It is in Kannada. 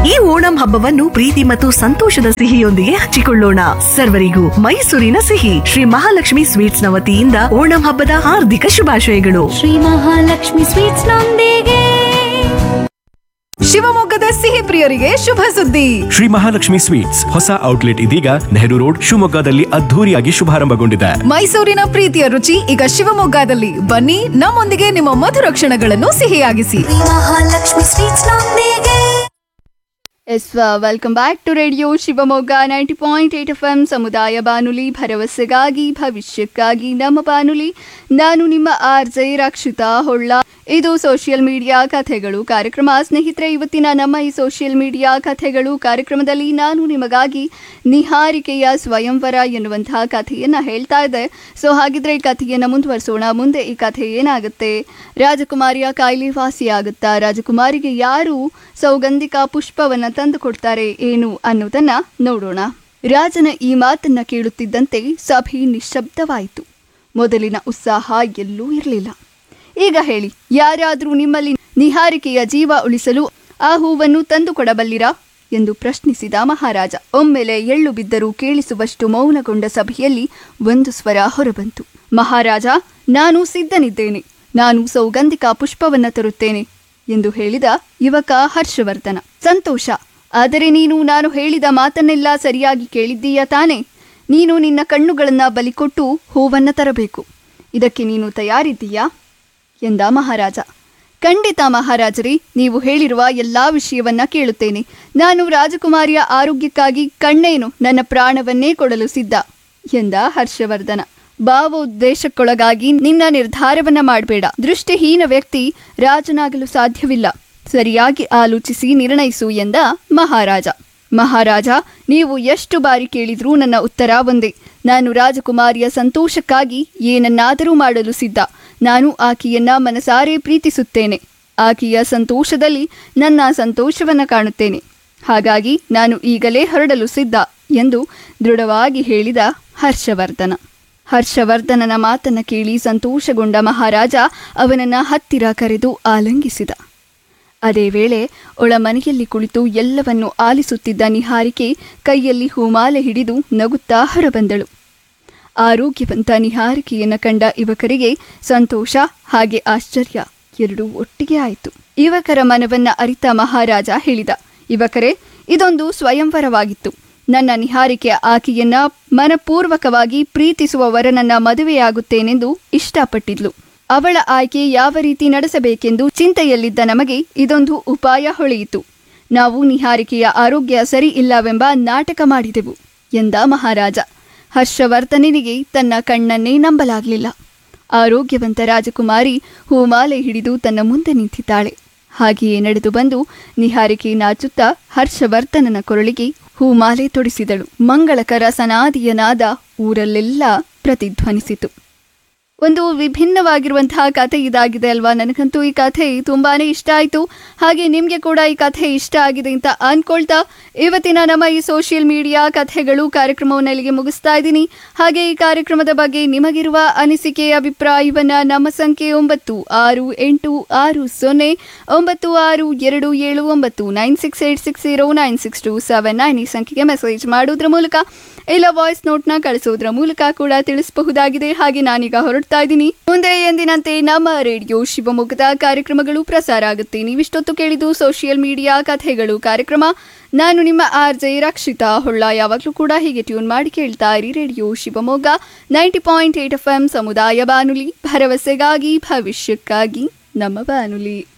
ಈ ಓಣಂ ಹಬ್ಬವನ್ನು ಪ್ರೀತಿ ಮತ್ತು ಸಂತೋಷದ ಸಿಹಿಯೊಂದಿಗೆ ಹಂಚಿಕೊಳ್ಳೋಣ ಸರ್ವರಿಗೂ ಮೈಸೂರಿನ ಸಿಹಿ ಶ್ರೀ ಮಹಾಲಕ್ಷ್ಮಿ ಸ್ವೀಟ್ಸ್ ನ ವತಿಯಿಂದ ಓಣಂ ಹಬ್ಬದ ಹಾರ್ದಿಕ ಶುಭಾಶಯಗಳು ಶ್ರೀ ಮಹಾಲಕ್ಷ್ಮಿ ಸ್ವೀಟ್ಸ್ ನೊಂದಿಗೆ ಶಿವಮೊಗ್ಗದ ಸಿಹಿ ಪ್ರಿಯರಿಗೆ ಶುಭ ಸುದ್ದಿ ಶ್ರೀ ಮಹಾಲಕ್ಷ್ಮಿ ಸ್ವೀಟ್ಸ್ ಹೊಸ ಔಟ್ಲೆಟ್ ಇದೀಗ ನೆಹರು ರೋಡ್ ಶಿವಮೊಗ್ಗದಲ್ಲಿ ಅದ್ಧೂರಿಯಾಗಿ ಶುಭಾರಂಭಗೊಂಡಿದೆ ಮೈಸೂರಿನ ಪ್ರೀತಿಯ ರುಚಿ ಈಗ ಶಿವಮೊಗ್ಗದಲ್ಲಿ ಬನ್ನಿ ನಮ್ಮೊಂದಿಗೆ ನಿಮ್ಮ ಮಧುರ ಕ್ಷಣಗಳನ್ನು ಸಿಹಿಯಾಗಿಸಿ ಶ್ರೀ ಮಹಾಲಕ್ಷ್ಮಿ ಸ್ವೀಟ್ಸ್ ನೊಂದಿಗೆ yes welcome back to radio Shivamogga ninety point eight F M ಸಮುದಾಯ ಬಾನುಲಿ ಭರವಸೆಗಾಗಿ ಭವಿಷ್ಯಕ್ಕಾಗಿ ನಮ್ಮ ಬಾನುಲಿ ನಾನು ನಿಮ್ಮ ಆರ್ ಜೆ ರಕ್ಷಿತಾ ಹೊಳ್ಳ ಇದು ಸೋಷಿಯಲ್ ಮೀಡಿಯಾ ಕಥೆಗಳು ಕಾರ್ಯಕ್ರಮ ಸ್ನೇಹಿತರೆ ಇವತ್ತಿನ ನಮ್ಮ ಈ ಸೋಷಿಯಲ್ ಮೀಡಿಯಾ ಕಥೆಗಳು ಕಾರ್ಯಕ್ರಮದಲ್ಲಿ ನಾನು ನಿಮಗಾಗಿ ನಿಹಾರಿಕೆಯ ಸ್ವಯಂವರ ಎನ್ನುವಂತಹ ಕಥೆಯನ್ನು ಹೇಳ್ತಾ ಇದ್ದೆ ಸೊ ಹಾಗಿದ್ರೆ ಈ ಕಥೆಯನ್ನು ಮುಂದುವರಿಸೋಣ ಮುಂದೆ ಈ ಕಥೆ ಏನಾಗುತ್ತೆ ರಾಜಕುಮಾರಿಯ ಕಾಯಿಲೆ ವಾಸಿಯಾಗುತ್ತಾ ರಾಜಕುಮಾರಿಗೆ ಯಾರು ಸೌಗಂಧಿಕ ಪುಷ್ಪವನ್ನು ತಂದು ಕೊಡ್ತಾರೆ ಏನು ಅನ್ನೋದನ್ನ ನೋಡೋಣ ರಾಜನ ಈ ಮಾತನ್ನ ಕೇಳುತ್ತಿದ್ದಂತೆ ಸಭೆ ನಿಶ್ಶಬ್ದವಾಯಿತು ಮೊದಲಿನ ಉತ್ಸಾಹ ಎಲ್ಲೂ ಇರಲಿಲ್ಲ ಈಗ ಹೇಳಿ ಯಾರಾದರೂ ನಿಮ್ಮಲ್ಲಿ ನಿಹಾರಿಕೆಯ ಜೀವ ಉಳಿಸಲು ಆ ಹೂವನ್ನು ತಂದು ಕೊಡಬಲ್ಲಿರಾ ಎಂದು ಪ್ರಶ್ನಿಸಿದ ಮಹಾರಾಜ ಒಮ್ಮೆಲೆ ಎಳ್ಳು ಬಿದ್ದರೂ ಕೇಳಿಸುವಷ್ಟು ಮೌನಗೊಂಡ ಸಭೆಯಲ್ಲಿ ಒಂದು ಸ್ವರ ಹೊರಬಂತು ಮಹಾರಾಜ ನಾನು ಸಿದ್ಧನಿದ್ದೇನೆ ನಾನು ಸೌಗಂಧಿಕ ಪುಷ್ಪವನ್ನ ತರುತ್ತೇನೆ ಎಂದು ಹೇಳಿದ ಯುವಕ ಹರ್ಷವರ್ಧನ ಸಂತೋಷ ಆದರೆ ನೀನು ನಾನು ಹೇಳಿದ ಮಾತನ್ನೆಲ್ಲ ಸರಿಯಾಗಿ ಕೇಳಿದ್ದೀಯ ತಾನೆ ನೀನು ನಿನ್ನ ಕಣ್ಣುಗಳನ್ನ ಬಲಿಕೊಟ್ಟು ಹೂವನ್ನ ತರಬೇಕು ಇದಕ್ಕೆ ನೀನು ತಯಾರಿದ್ದೀಯಾ ಎಂದ ಮಹಾರಾಜ ಖಂಡಿತ ಮಹಾರಾಜರೇ ನೀವು ಹೇಳಿರುವ ಎಲ್ಲಾ ವಿಷಯವನ್ನ ಕೇಳುತ್ತೇನೆ ನಾನು ರಾಜಕುಮಾರಿಯ ಆರೋಗ್ಯಕ್ಕಾಗಿ ಕಣ್ಣೇನು ನನ್ನ ಪ್ರಾಣವನ್ನೇ ಕೊಡಲು ಸಿದ್ಧ ಎಂದ ಹರ್ಷವರ್ಧನ ಭಾವೋದ್ದೇಶಕ್ಕೊಳಗಾಗಿ ನಿನ್ನ ನಿರ್ಧಾರವನ್ನ ಮಾಡಬೇಡ ದೃಷ್ಟಿಹೀನ ವ್ಯಕ್ತಿ ರಾಜನಾಗಲು ಸಾಧ್ಯವಿಲ್ಲ ಸರಿಯಾಗಿ ಆಲೋಚಿಸಿ ನಿರ್ಣಯಿಸು ಎಂದ ಮಹಾರಾಜ ಮಹಾರಾಜ ನೀವು ಎಷ್ಟು ಬಾರಿ ಕೇಳಿದ್ರೂ ನನ್ನ ಉತ್ತರ ಒಂದೇ ನಾನು ರಾಜಕುಮಾರಿಯ ಸಂತೋಷಕ್ಕಾಗಿ ಏನನ್ನಾದರೂ ಮಾಡಲು ಸಿದ್ಧ ನಾನು ಆಕೆಯನ್ನ ಮನಸಾರೆ ಪ್ರೀತಿಸುತ್ತೇನೆ ಆಕೆಯ ಸಂತೋಷದಲ್ಲಿ ನನ್ನ ಸಂತೋಷವನ್ನ ಕಾಣುತ್ತೇನೆ ಹಾಗಾಗಿ ನಾನು ಈಗಲೇ ಹೊರಡಲು ಸಿದ್ಧ ಎಂದು ದೃಢವಾಗಿ ಹೇಳಿದ ಹರ್ಷವರ್ಧನ ಹರ್ಷವರ್ಧನನ ಮಾತನ್ನ ಕೇಳಿ ಸಂತೋಷಗೊಂಡ ಮಹಾರಾಜ ಅವನನ್ನ ಹತ್ತಿರ ಕರೆದು ಆಲಂಗಿಸಿದ ಅದೇ ವೇಳೆ ಒಳ ಮನೆಯಲ್ಲಿ ಕುಳಿತು ಎಲ್ಲವನ್ನು ಆಲಿಸುತ್ತಿದ್ದ ನಿಹಾರಿಕೆ ಕೈಯಲ್ಲಿ ಹೂಮಾಲೆ ಹಿಡಿದು ನಗುತ್ತಾ ಹೊರಬಂದಳು ಆರೋಗ್ಯವಂತ ನಿಹಾರಿಕೆಯನ್ನು ಕಂಡ ಯುವಕರಿಗೆ ಸಂತೋಷ ಹಾಗೆ ಆಶ್ಚರ್ಯ ಎರಡೂ ಒಟ್ಟಿಗೆ ಆಯಿತು ಯುವಕರ ಮನವನ್ನ ಅರಿತ ಮಹಾರಾಜ ಹೇಳಿದ ಯುವಕರೇ ಇದೊಂದು ಸ್ವಯಂವರವಾಗಿತ್ತು ನನ್ನ ನಿಹಾರಿಕೆ ಆಕೆಯನ್ನ ಮನಪೂರ್ವಕವಾಗಿ ಪ್ರೀತಿಸುವ ವರನನ್ನ ಮದುವೆಯಾಗುತ್ತೇನೆಂದು ಇಷ್ಟಪಟ್ಟಿದ್ಲು ಅವಳ ಆಯ್ಕೆ ಯಾವ ರೀತಿ ನಡೆಸಬೇಕೆಂದು ಚಿಂತೆಯಲ್ಲಿದ್ದ ನಮಗೆ ಇದೊಂದು ಉಪಾಯ ಹೊಳೆಯಿತು ನಾವು ನಿಹಾರಿಕೆಯ ಆರೋಗ್ಯ ಸರಿ ಇಲ್ಲವೆಂಬ ನಾಟಕ ಮಾಡಿದೆವು ಎಂದ ಮಹಾರಾಜ ಹರ್ಷವರ್ಧನಿಗೆ ತನ್ನ ಕಣ್ಣನ್ನೇ ನಂಬಲಾಗಲಿಲ್ಲ ಆರೋಗ್ಯವಂತ ರಾಜಕುಮಾರಿ ಹೂಮಾಲೆ ಹಿಡಿದು ತನ್ನ ಮುಂದೆ ನಿಂತಿದ್ದಾಳೆ ಹಾಗೆಯೇ ನಡೆದು ಬಂದು ನಿಹಾರಿಕೆ ನಾಚುತ್ತಾ ಹರ್ಷವರ್ಧನನ ಕೊರಳಿಗೆ ಹೂಮಾಲೆ ತೊಡಿಸಿದಳು ಮಂಗಳಕರ ಸನಾದಿಯ ನಾದ ಊರಲ್ಲೆಲ್ಲ ಪ್ರತಿಧ್ವನಿಸಿತು ಒಂದು ವಿಭಿನ್ನವಾಗಿರುವಂತಹ ಕಥೆ ಇದಾಗಿದೆ ಅಲ್ವಾ ನನಗಂತೂ ಈ ಕಥೆ ತುಂಬಾನೇ ಇಷ್ಟ ಆಯಿತು ಹಾಗೆ ನಿಮಗೆ ಕೂಡ ಈ ಕಥೆ ಇಷ್ಟ ಆಗಿದೆ ಅಂತ ಅನ್ಕೊಳ್ತಾ ಇವತ್ತಿನ ನಮ್ಮ ಈ ಸೋಷಿಯಲ್ ಮೀಡಿಯಾ ಕಥೆಗಳು ಕಾರ್ಯಕ್ರಮವನ್ನು ಇಲ್ಲಿಗೆ ಮುಗಿಸ್ತಾ ಇದ್ದೀನಿ ಹಾಗೆ ಈ ಕಾರ್ಯಕ್ರಮದ ಬಗ್ಗೆ ನಿಮಗಿರುವ ಅನಿಸಿಕೆ ಅಭಿಪ್ರಾಯವನ್ನ ನಮ್ಮ ಸಂಖ್ಯೆ ಒಂಬತ್ತು ಆರು ಎಂಟು ಆರು ಸೊನ್ನೆ ಒಂಬತ್ತು ಆರು ಎರಡು ಏಳು ಒಂಬತ್ತು nine six eight six zero nine six two seven nine ಈ ಸಂಖ್ಯೆಗೆ ಮೆಸೇಜ್ ಮಾಡೋದ್ರ ಮೂಲಕ ಇಲ್ಲ ವಾಯ್ಸ್ ನೋಟ್ನ ಕಳಿಸೋದ್ರ ಮೂಲಕ ಕೂಡ ತಿಳಿಸಬಹುದಾಗಿದೆ ಹಾಗೆ ನಾನೀಗ ಹೊರಡ್ತಾ ಇದ್ದೀನಿ ಮುಂದೆ ಎಂದಿನಂತೆ ನಮ್ಮ ರೇಡಿಯೋ ಶಿವಮೊಗ್ಗದ ಕಾರ್ಯಕ್ರಮಗಳು ಪ್ರಸಾರ ಆಗುತ್ತೆ ನೀವಿಷ್ಟೊತ್ತು ಕೇಳಿದ್ದು ಸೋಷಿಯಲ್ ಮೀಡಿಯಾ ಕಥೆಗಳು ಕಾರ್ಯಕ್ರಮ ನಾನು ನಿಮ್ಮ ಆರ್ ಜೆ ರಕ್ಷಿತಾ ಹೊಳ್ಳ ಯಾವಾಗಲೂ ಕೂಡ ಹೀಗೆ ಟ್ಯೂನ್ ಮಾಡಿ ಕೇಳ್ತಾ ಇರಿ radio Shivamogga ninety point eight F M ಸಮುದಾಯ ಬಾನುಲಿ ಭರವಸೆಗಾಗಿ ಭವಿಷ್ಯಕ್ಕಾಗಿ ನಮ್ಮ ಬಾನುಲಿ